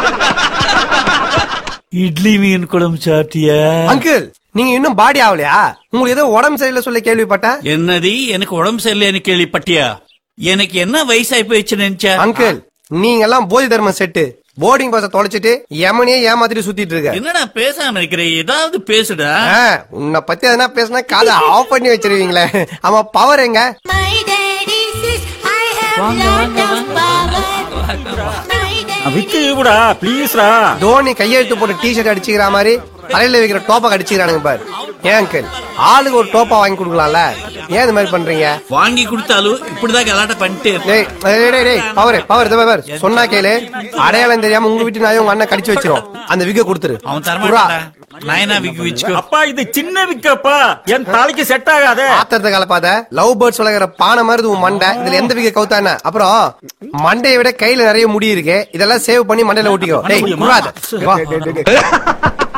இட்லி மீன் குழம்பு சாப்பிட்டியா அங்கிள் நீங்க இன்னும் பாடி ஆகலையா உங்களுக்கு ஏதோ உடம்பு சரியில்லை சொல்ல கேள்விப்பட்டேன் என்னது எனக்கு உடம்பு சரியில்லைன்னு கேள்விப்பட்டியா எனக்கு என்ன வயசாகி போயிடுச்சு நினைச்சா அங்கிள் நீங்க எல்லாம் போதி தர்மம் செட்டு போர்டிங் பாஸ தொலைச்சிட்டு எமனையே ஏமாத்திட்டு சுத்திட்டு இருக்க என்னடா பேசாம இருக்கிற ஏதாவது பேசுடா ஆ, உன்னை பத்தி எதனா பேசினா காதை ஆஃப் பண்ணி வச்சிருவீங்களே ஆமா பவர் எங்க My daddy says I have lot of power. My daddy விக்கு விடா ப்ளீஸ்ரா தோனி கையெழுத்து போட்டு டிஷர்ட் அடிச்சுக்கிற மாதிரி தலையில வைக்கிற டோப்பா அடிச்சுக்கிறானுங்க பாரு ஏன் அங்கிள் ஆளுக்கு ஒரு டோப்பா வாங்கி கொடுக்கலாம்ல ஏன் இந்த மாதிரி பண்றீங்க வாங்கி கொடுத்தாலும் இப்படிதான் கலாட்டம் பண்ணிட்டு இருப்பேன். டேய் டேய், டேய் டேய் பவர் பவர் இது பவர் சொன்னா கேளு அடையாளம் தெரியாம உங்க வீட்டு நாயை உங்க அண்ணன் கடிச்சு வச்சிரும் அந்த விக்க கொடுத்துரு அவன் புறா. தரமாட்டான் நயனா விக்கு வச்சுக்கோ அப்பா இது சின்ன விக்கப்பா என் தலைக்கு செட் ஆகாதே ஆத்திரத்தை கலப்பாத லவ் பேர்ட்ஸ் வளர்க்குற பானை மாதிரி உன் மண்டை இதுல எந்த விக்க கவுத்தான அப்புறம் மண்டையை விட கையில நிறைய முடி இருக்கு இதெல்லாம் சேவ் பண்ணி மண்டையில ஊட்டிக்கோ டேய் குறாத. வா